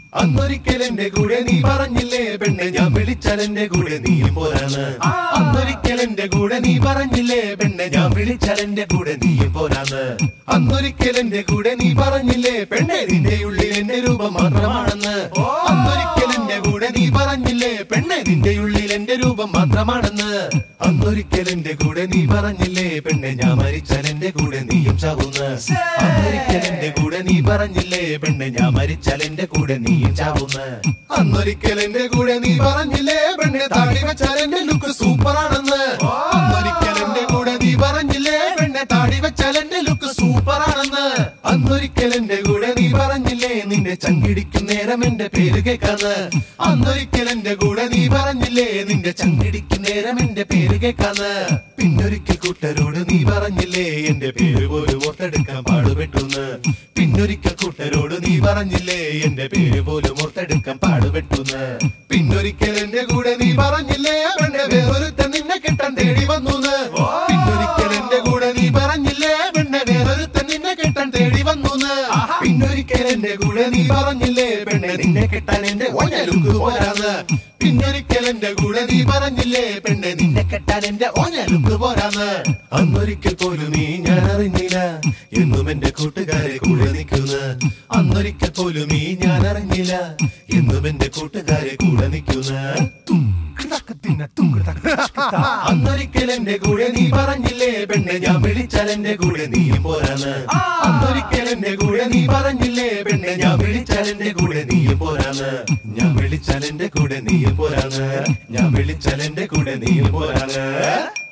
അന്നൊരിക്കൽ എന്റെ കൂടെ നീ പറഞ്ഞില്ലേ പെണ്ണെ ഞാൻ വിളിച്ചാൽ എന്റെ കൂടെ നീയും പോരാന്ന് അന്നൊരിക്കൽ എന്റെ കൂടെ നീ പറഞ്ഞില്ലേ പെണ്ണെ ഞാൻ വിളിച്ചാൽ എന്റെ കൂടെ നീയും പോരാന്ന് അന്നൊരിക്കൽ എന്റെ കൂടെ നീ പറഞ്ഞില്ലേ പെണ്ണെ നിന്റെ ഉള്ളിൽ എന്റെ രൂപം മാത്രമാണെന്ന് അന്നൊരിക്കൽ എന്റെ കൂടെ നീ പറഞ്ഞില്ലേ പെണ്ണെ നിന്റെ ഉള്ളിൽ എന്റെ രൂപം മാത്രമാണെന്ന് അന്നൊരിക്കൽ എന്റെ കൂടെ നീ പറഞ്ഞില്ലേ പെണ്ണെ ഞാൻ മരിച്ചാൽ എന്റെ കൂടെ നീയും ചാവുന്ന് അന്നൊരിക്കൽ എന്റെ കൂടെ നീ പറഞ്ഞില്ലേ പെണ്ണെ ഞാൻ മരിച്ചാൽ എന്റെ കൂടെ നീയും ചാവുന്ന് അന്നൊരിക്കൽ എന്റെ കൂടെ നീ പറഞ്ഞില്ലേ പെണ്ണെ താടി വെച്ചാൽ എന്റെ ലുക്ക് സൂപ്പറാണെന്ന് അന്നൊരിക്കൽ എന്റെ കൂടെ നീ പറഞ്ഞില്ലേ പെണ്ണെ താടി വെച്ചാൽ എന്റെ ലുക്ക് സൂപ്പറാണെന്ന് അന്നൊരിക്കൽ എന്റെ കൂടെ നീ പറഞ്ഞില്ലേ നിന്റെ ചങ്കിടിക്കും നേരം എന്റെ പേര് കേക്കാന്ന് അന്നൊരിക്കൽ എന്റെ കൂടെ നീ പറഞ്ഞില്ലേ നിന്റെ ചങ്കിടിക്കും നേരം എന്റെ പേര് കേക്കാന്ന് പിന്നൊരിക്കൽ കൂട്ടരോട് നീ പറഞ്ഞില്ലേ എന്റെ പേര് പോലും ഓർത്തെടുക്കാൻ പാടുപെട്ടുന്ന് പിന്നൊരിക്കൽ കൂട്ടരോട് നീ പറഞ്ഞില്ലേ എന്റെ പേര് പോലും ഓർത്തെടുക്കാൻ പാടുപെട്ടുന്ന് പിന്നൊരിക്കൽ എന്റെ കൂടെ നീ പറഞ്ഞില്ലേ പെണ്ണെ വേറൊരുത്തൻ നിന്നെ കെട്ടാൻ തേടി വന്നുന്ന് പിന്നൊരിക്കൽ എന്റെ കൂടെ നീ പറഞ്ഞില്ലേ പെണ്ണെ വേറൊരുത്തൻ നിന്നെ കെട്ടാൻ തേടി വന്നുന്ന് പിന്നൊരിക്കൽ എന്റെ കൂടെ നീ പറഞ്ഞില്ലേ പെണ്ണെ നിന്നെ കെട്ടാൻ എന്റെ ഓഞ്ഞലുക്ക് പോരാന്ന് പിന്നൊരിക്കൽ എന്റെ കൂടെ നീ പറഞ്ഞില്ലേ പെണ്ണെ നിന്നെ കെട്ടാൻ എന്റെ ഓഞ്ഞലുക്ക് പോരാന്ന് അന്നൊരിക്കൽ പോലും നീ ഞാൻ അറിഞ്ഞില്ല എന്നും എന്റെ കൂട്ടുകാരെ കൂടെ നിൽക്കുന്ന അന്നൊരിക്കൽ പോലും നീ ഞാൻ അറിഞ്ഞില്ല എന്നും എന്റെ കൂട്ടുകാരെ കൂടെ നിൽക്കുന്ന അന്നൊരിക്കൽ എന്റെ കൂടെ നീ പറഞ്ഞില്ലേ പെണ്ണെ ഞാൻ വിളിച്ചാൽ എന്റെ കൂടെ നീയും പോരാന്ന് അന്നൊരിക്കൽ എന്റെ കൂടെ നീ പറഞ്ഞില്ലേ പെണ്ണെ ഞാൻ വിളിച്ചാൽ എന്റെ കൂടെ നീയും പോരാന്ന് ഞാൻ വിളിച്ചാൽ എന്റെ കൂടെ നീയും പോരാന്ന് ഞാൻ വിളിച്ചാൽ എന്റെ കൂടെ നീയും പോരാന്ന്